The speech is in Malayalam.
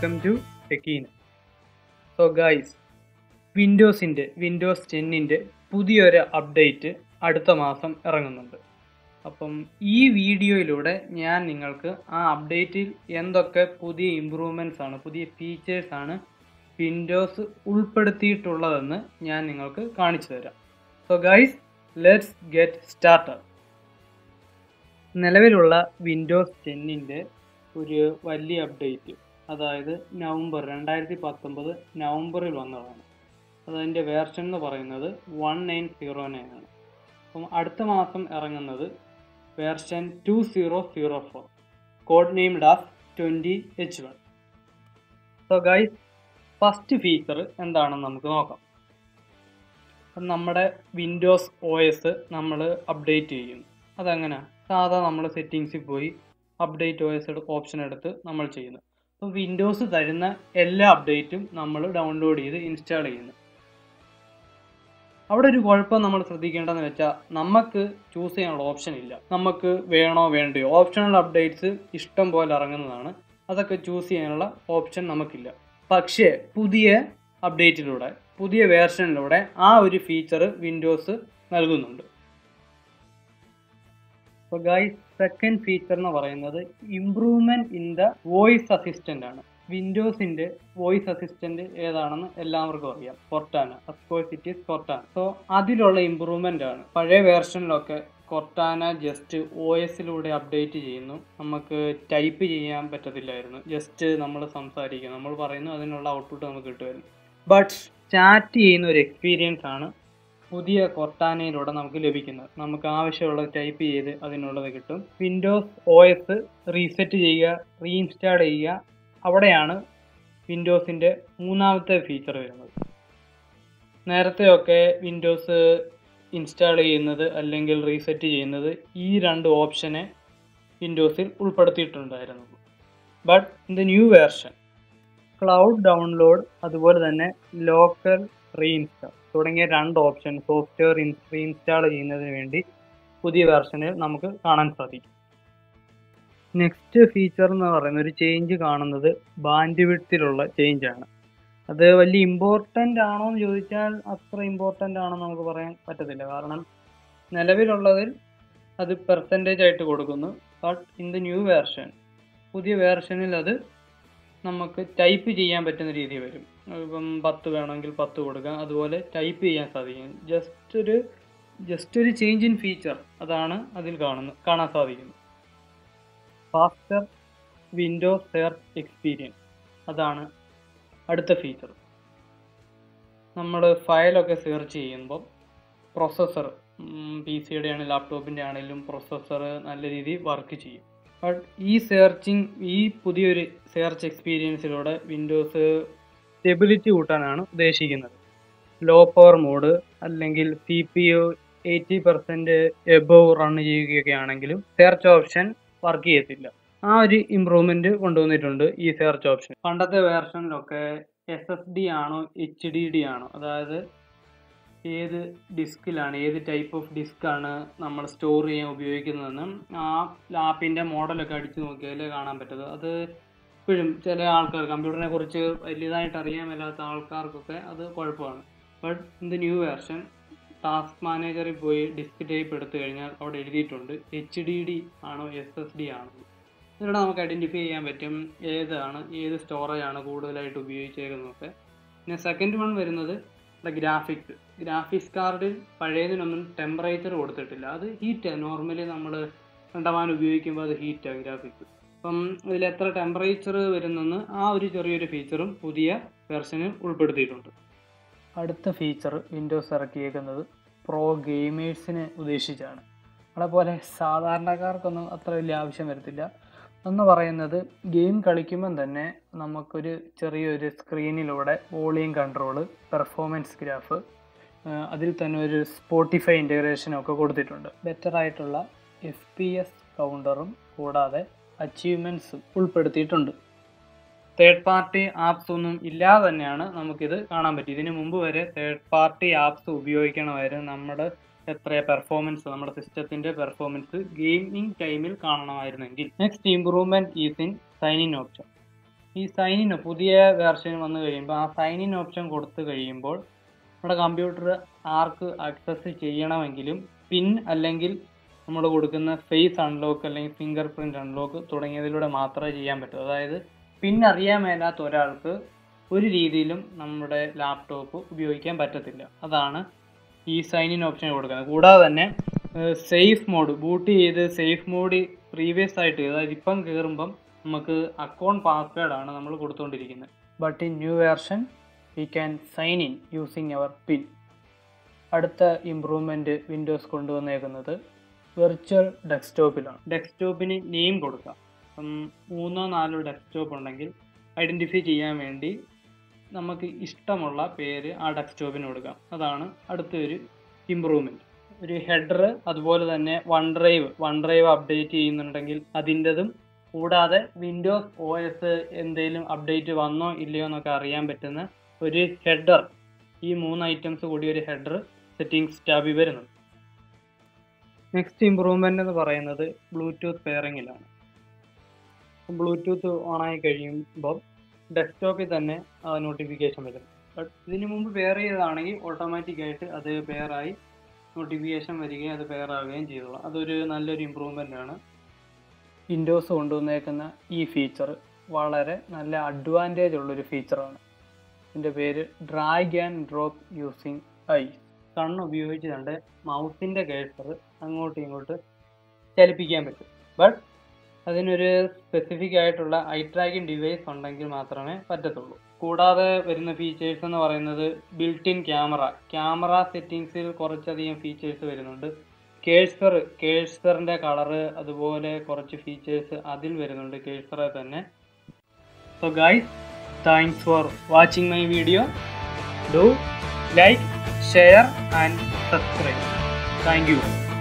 വെൽക്കം ടു ടെക്കീന സോ ഗൈസ് വിൻഡോസിൻ്റെ വിൻഡോസ് ടെന്നിൻ്റെ പുതിയൊരു അപ്ഡേറ്റ് അടുത്ത മാസം ഇറങ്ങുന്നുണ്ട് അപ്പം ഈ വീഡിയോയിലൂടെ ഞാൻ നിങ്ങൾക്ക് ആ അപ്ഡേറ്റിൽ എന്തൊക്കെ പുതിയ ഇമ്പ്രൂവ്മെൻറ്റ്സ് ആണ് പുതിയ ഫീച്ചേഴ്സ് ആണ് വിൻഡോസ് ഉൾപ്പെടുത്തിയിട്ടുള്ളതെന്ന് ഞാൻ നിങ്ങൾക്ക് കാണിച്ചു തരാം so guys let's get started നിലവിലുള്ള വിൻഡോസ് ടെന്നിൻ്റെ ഒരു വലിയ അപ്ഡേറ്റ് അതായത് നവംബർ രണ്ടായിരത്തി പത്തൊമ്പത് നവംബറിൽ വന്നതാണ് അതതിൻ്റെ വേർഷൻ എന്ന് പറയുന്നത് വൺ നയൻ സീറോ നയൻ ആണ് അപ്പം അടുത്ത മാസം ഇറങ്ങുന്നത് version two zero zero four code named as twenty H one so guys first feature എന്താണെന്ന് നമുക്ക് നോക്കാം അപ്പം നമ്മുടെ വിൻഡോസ് ഒ എസ് നമ്മൾ അപ്ഡേറ്റ് ചെയ്യുന്നു അതെങ്ങനെ സാധാ നമ്മൾ സെറ്റിങ്സിൽ പോയി അപ്ഡേറ്റ് ഒ എസ് ഓപ്ഷൻ എടുത്ത് നമ്മൾ ചെയ്യുന്നു അപ്പോൾ വിൻഡോസ് തരുന്ന എല്ലാ അപ്ഡേറ്റും നമ്മൾ ഡൗൺലോഡ് ചെയ്ത് ഇൻസ്റ്റാൾ ചെയ്യുന്നു അവിടെ ഒരു കുഴപ്പം നമ്മൾ ശ്രദ്ധിക്കേണ്ടതെന്ന് വെച്ചാൽ നമുക്ക് ചൂസ് ചെയ്യാനുള്ള ഓപ്ഷൻ ഇല്ല നമുക്ക് വേണോ വേണ്ടയോ ഓപ്ഷണൽ അപ്ഡേറ്റ്സ് ഇഷ്ടം പോലെ ഇറങ്ങുന്നതാണ് അതൊക്കെ ചൂസ് ചെയ്യാനുള്ള ഓപ്ഷൻ നമുക്കില്ല പക്ഷേ പുതിയ അപ്ഡേറ്റിലൂടെ പുതിയ വേർഷനിലൂടെ ആ ഒരു ഫീച്ചർ വിൻഡോസ് നൽകുന്നുണ്ട് അപ്പോൾ ഗൈസ് സെക്കൻഡ് ഫീച്ചർ എന്ന് പറയുന്നത് improvement in the voice assistant ആണ് വിൻഡോസിന്റെ വോയിസ് അസിസ്റ്റന്റ് ഏതാണെന്ന് എല്ലാവർക്കും അറിയാം Cortana of course it is Cortana so അതിലുള്ള ഇമ്പ്രൂവ്മെന്റ് ആണ് പഴയ വേർഷനിലൊക്കെ കൊർട്ടാന ജസ്റ്റ് ഒ എസിലൂടെ അപ്ഡേറ്റ് ചെയ്യുന്നു നമുക്ക് ടൈപ്പ് ചെയ്യാൻ പറ്റത്തില്ലായിരുന്നു ജസ്റ്റ് നമ്മൾ സംസാരിക്കുന്നു നമ്മൾ പറയുന്നു അതിനുള്ള ഔട്ട്പുട്ട് നമുക്ക് കിട്ടുമായിരുന്നു ബട്ട് ചാറ്റ് ചെയ്യുന്ന ഒരു എക്സ്പീരിയൻസ് ആണ് പുതിയ കൊർട്ടാനയിലൂടെ നമുക്ക് ലഭിക്കുന്നത് നമുക്ക് ആവശ്യമുള്ളത് ടൈപ്പ് ചെയ്ത് അതിനുള്ളത് കിട്ടും വിൻഡോസ് ഒ എസ് റീസെറ്റ് ചെയ്യുക റീഇൻസ്റ്റാൾ ചെയ്യുക അവിടെയാണ് വിൻഡോസിൻ്റെ മൂന്നാമത്തെ ഫീച്ചർ വരുന്നത് നേരത്തെയൊക്കെ വിൻഡോസ് ഇൻസ്റ്റാൾ ചെയ്യുന്നത് അല്ലെങ്കിൽ റീസെറ്റ് ചെയ്യുന്നത് ഈ രണ്ട് ഓപ്ഷനെ വിൻഡോസിൽ ഉൾപ്പെടുത്തിയിട്ടുണ്ടായിരുന്നു but in the new version cloud download അതുപോലെ തന്നെ ലോക്കൽ റീഇൻസ്റ്റാൾ തുടങ്ങിയ രണ്ട് ഓപ്ഷൻ സോഫ്റ്റ്വെയർ റീഇൻസ്റ്റാൾ ചെയ്യുന്നതിന് വേണ്ടി പുതിയ വെർഷനിൽ നമുക്ക് കാണാൻ സാധിക്കും നെക്സ്റ്റ് ഫീച്ചർ എന്ന് പറയുന്ന ഒരു ചേഞ്ച് കാണുന്നത് ബാൻഡ് വിഡ്ത്തിലുള്ള ചേഞ്ച് ആണ് അത് വലിയ ഇമ്പോർട്ടൻ്റ് ആണോ എന്ന് ചോദിച്ചാൽ അത്ര ഇമ്പോർട്ടൻ്റ് ആണെന്ന് നമുക്ക് പറയാൻ പറ്റത്തില്ല കാരണം നിലവിലുള്ളതിൽ അത് പെർസെൻറ്റേജ് ആയിട്ട് കൊടുക്കുന്നു but in the new version പുതിയ വേർഷനിൽ അത് നമുക്ക് ടൈപ്പ് ചെയ്യാൻ പറ്റുന്ന രീതി വരും ഇപ്പം പത്ത് വേണമെങ്കിൽ പത്ത് കൊടുക്കാം അതുപോലെ ടൈപ്പ് ചെയ്യാൻ സാധിക്കും ജസ്റ്റ് ഒരു ജസ്റ്റ് ഒരു ചേഞ്ച് ഇൻ ഫീച്ചർ അതാണ് അതിൽ കാണുന്നത് കാണാൻ സാധിക്കുന്നത് ഫാസ്റ്റർ വിൻഡോ സെർച്ച് എക്സ്പീരിയൻസ് അതാണ് അടുത്ത ഫീച്ചർ നമ്മൾ ഫയലൊക്കെ സെർച്ച് ചെയ്യുമ്പോൾ പ്രൊസസ്സർ പി സിയുടെ ആണെങ്കിലും ലാപ്ടോപ്പിൻ്റെ ആണെങ്കിലും പ്രൊസസ്സർ നല്ല രീതിയിൽ വർക്ക് ചെയ്യും ബട്ട് ഈ സെർച്ചിങ് ഈ പുതിയൊരു സെർച്ച് എക്സ്പീരിയൻസിലൂടെ വിൻഡോസ് സ്റ്റെബിലിറ്റി കൂട്ടാനാണ് ഉദ്ദേശിക്കുന്നത് ലോ പവർ മോഡ് അല്ലെങ്കിൽ C P U eighty percent above run ചെയ്യുകയൊക്കെ ആണെങ്കിലും സെർച്ച് ഓപ്ഷൻ വർക്ക് ചെയ്യത്തില്ല ആ ഒരു ഇമ്പ്രൂവ്മെന്റ് കൊണ്ടുവന്നിട്ടുണ്ട് ഈ സെർച്ച് ഓപ്ഷൻ പണ്ടത്തെ വേർഷനിലൊക്കെ എസ് എസ് ഡി ആണോ എച്ച് ഡി ഡി ആണോ അതായത് ഏത് ഡിസ്കിലാണ് ഏത് ടൈപ്പ് ഓഫ് ഡിസ്ക് ആണ് നമ്മൾ സ്റ്റോർ ചെയ്യാൻ ഉപയോഗിക്കുന്നതെന്ന് ആ ലാപ്പിൻ്റെ മോഡലൊക്കെ അടിച്ചു നോക്കിയാലേ കാണാൻ പറ്റത് അത് ഇപ്പോഴും ചില ആൾക്കാർ കമ്പ്യൂട്ടറിനെ കുറിച്ച് വലിയതായിട്ട് അറിയാൻ മേലാത്ത ആൾക്കാർക്കൊക്കെ അത് കുഴപ്പമാണ് but in the new version task മാനേജറിൽ പോയി ഡിസ്ക് ടൈപ്പ് എടുത്തു കഴിഞ്ഞാൽ അവിടെ എഴുതിയിട്ടുണ്ട് എച്ച് ഡി ഡി ആണോ എസ് എസ് ഡി ആണോ ഇതിലൂടെ നമുക്ക് ഐഡൻറ്റിഫൈ ചെയ്യാൻ പറ്റും ഏതാണ് ഏത് സ്റ്റോറേജ് ആണ് കൂടുതലായിട്ട് ഉപയോഗിച്ചേക്കുന്നതൊക്കെ പിന്നെ സെക്കൻഡ് വൺ വരുന്നത് ഗ്രാഫിക്സ് ഗ്രാഫിക്സ് കാർഡിൽ പഴയതിനൊന്നും ടെമ്പറേച്ചർ കൊടുത്തിട്ടില്ല അത് ഹീറ്റാണ് നോർമലി നമ്മൾ കണ്ടമാനം ഉപയോഗിക്കുമ്പോൾ അത് ഹീറ്റാണ് ഗ്രാഫിക്സ് അപ്പം ഇതിൽ എത്ര ടെമ്പറേച്ചർ വരുന്നെന്ന് ആ ഒരു ചെറിയൊരു ഫീച്ചറും പുതിയ വെർഷനിൽ ഉൾപ്പെടുത്തിയിട്ടുണ്ട് അടുത്ത ഫീച്ചർ വിൻഡോസ് ഇറക്കിയേക്കുന്നത് പ്രോ ഗെയിമേഴ്സിനെ ഉദ്ദേശിച്ചാണ് നമ്മളെപ്പോലെ സാധാരണക്കാർക്കൊന്നും അത്ര വലിയ ആവശ്യം വരത്തില്ല എന്ന് പറയുന്നത് ഗെയിം കളിക്കുമ്പം തന്നെ നമുക്കൊരു ചെറിയൊരു സ്ക്രീനിലൂടെ വോളിയം കൺട്രോൾ പെർഫോമൻസ് ഗ്രാഫ് അതിൽ തന്നെ ഒരു സ്പോട്ടിഫൈ ഇൻ്റഗ്രേഷനും ഒക്കെ കൊടുത്തിട്ടുണ്ട് ബെറ്റർ ആയിട്ടുള്ള എഫ് പി എസ് കൗണ്ടറും കൂടാതെ അച്ചീവ്മെൻറ്റ്സും ഉൾപ്പെടുത്തിയിട്ടുണ്ട് തേർഡ് പാർട്ടി ആപ്സ് ഒന്നും ഇല്ലാതെ തന്നെയാണ് നമുക്കിത് കാണാൻ പറ്റും ഇതിനു മുമ്പ് വരെ തേർഡ് പാർട്ടി ആപ്സ് ഉപയോഗിക്കണമായിരുന്നു നമ്മുടെ എത്ര പെർഫോമൻസ് നമ്മുടെ സിസ്റ്റത്തിന്റെ പെർഫോമൻസ് ഗെയിമിംഗ് ടൈമിൽ കാണണമായിരുന്നെങ്കിൽ next improvement is in sign in option ഈ സൈൻ ഇൻ പുതിയ വേർഷൻ വന്നു കഴിയുമ്പോൾ ആ സൈൻ ഇൻ ഓപ്ഷൻ കൊടുത്തു കഴിയുമ്പോൾ നമ്മുടെ കമ്പ്യൂട്ടർ ആർക്ക് ആക്സസ് ചെയ്യണമെങ്കിലും പിൻ അല്ലെങ്കിൽ നമ്മൾ കൊടുക്കുന്ന ഫേസ് അൺലോക്ക് അല്ലെങ്കിൽ ഫിംഗർ പ്രിന്റ് അൺലോക്ക് തുടങ്ങിയതിലൂടെ മാത്രമേ ചെയ്യാൻ പറ്റൂ അതായത് പിൻ അറിയാൻ മേലാത്ത ഒരാൾക്ക് ഒരു രീതിയിലും നമ്മുടെ ലാപ്ടോപ്പ് ഉപയോഗിക്കാൻ പറ്റത്തില്ല അതാണ് ഈ സൈൻ ഇൻ ഓപ്ഷൻ കൊടുക്കുന്നത് കൂടാതെ തന്നെ സേഫ് മോഡ് ബൂട്ട് ചെയ്ത് സേഫ് മോഡ് പ്രീവിയസ് ആയിട്ട് അതായത് ഇപ്പം കയറുമ്പം നമുക്ക് അക്കൗണ്ട് പാസ്വേഡ് ആണ് നമ്മൾ കൊടുത്തുകൊണ്ടിരിക്കുന്നത് but in new version we can sign in using our pin അടുത്ത ഇമ്പ്രൂവ്മെൻറ്റ് വിൻഡോസ് കൊണ്ടുവന്നേക്കുന്നത് വെർച്വൽ ഡെസ്ക്ടോപ്പിലാണ് ഡെസ്ക്ടോപ്പിന് നെയിം കൊടുക്കാം ഇപ്പം മൂന്നോ നാലോ ഡെസ്ക്ടോപ്പ് ഉണ്ടെങ്കിൽ ഐഡൻറ്റിഫൈ ചെയ്യാൻ വേണ്ടി നമുക്ക് ഇഷ്ടമുള്ള പേര് ആ ഡെസ്ക്ടോപ്പിന് കൊടുക്കാം അതാണ് അടുത്തൊരു ഇമ്പ്രൂവ്മെൻറ്റ് ഒരു ഹെഡർ അതുപോലെ തന്നെ OneDrive OneDrive update ചെയ്യുന്നുണ്ടെങ്കിൽ അതിൻ്റെതും കൂടാതെ വിൻഡോസ് ഒ എസ് എന്തെങ്കിലും അപ്ഡേറ്റ് വന്നോ ഇല്ലയോ എന്നൊക്കെ അറിയാൻ പറ്റുന്ന ഒരു ഹെഡർ ഈ മൂന്ന് ഐറ്റംസ് കൂടി ഒരു ഹെഡർ സെറ്റിംഗ്സ് ടാബിൽ വരുന്നുണ്ട് നെക്സ്റ്റ് ഇമ്പ്രൂവ്മെൻ്റ് എന്ന് പറയുന്നത് ബ്ലൂടൂത്ത് പെയറിങ്ങിലാണ് ബ്ലൂടൂത്ത് ഓണായി കഴിയുമ്പോൾ ഡെസ്ക്ടോപ്പിൽ തന്നെ നോട്ടിഫിക്കേഷൻ വരും ബട്ട് ഇതിനു മുമ്പ് പെയർ ചെയ്തതാണെങ്കിൽ ഓട്ടോമാറ്റിക് ആയിട്ട് അത് പെയറായി നോട്ടിഫിക്കേഷൻ വരികയും അത് പെയർ ആവുകയും ചെയ്തോളാം അതൊരു നല്ലൊരു ഇമ്പ്രൂവ്മെൻ്റ് ആണ് വിൻഡോസ് കൊണ്ടുവന്നേക്കുന്ന ഈ ഫീച്ചർ വളരെ നല്ല അഡ്വാൻറ്റേജ് ഉള്ളൊരു ഫീച്ചറാണ് ഇതിൻ്റെ പേര് drag and drop using eye കണ്ണ് ഉപയോഗിച്ച് കണ്ട് മൗസിൻ്റെ കേഴ്സർ അങ്ങോട്ടും ഇങ്ങോട്ട് ചലിപ്പിക്കാൻ പറ്റും ബട്ട് അതിനൊരു സ്പെസിഫിക് ആയിട്ടുള്ള ഐ ട്രാക്കിംഗ് ഡിവൈസ് ഉണ്ടെങ്കിൽ മാത്രമേ പറ്റത്തുള്ളൂ കൂടാതെ വരുന്ന ഫീച്ചേഴ്സ് എന്ന് പറയുന്നത് ബിൽറ്റ് ഇൻ ക്യാമറ ക്യാമറ സെറ്റിങ്സിൽ കുറച്ചധികം ഫീച്ചേഴ്സ് വരുന്നുണ്ട് കേഴ്സർ കേഴ്സറിൻ്റെ കളറ് അതുപോലെ കുറച്ച് ഫീച്ചേഴ്സ് അതിൽ വരുന്നുണ്ട് കേഴ്സറെ തന്നെ so guys thanks for watching my video do like share and subscribe thank U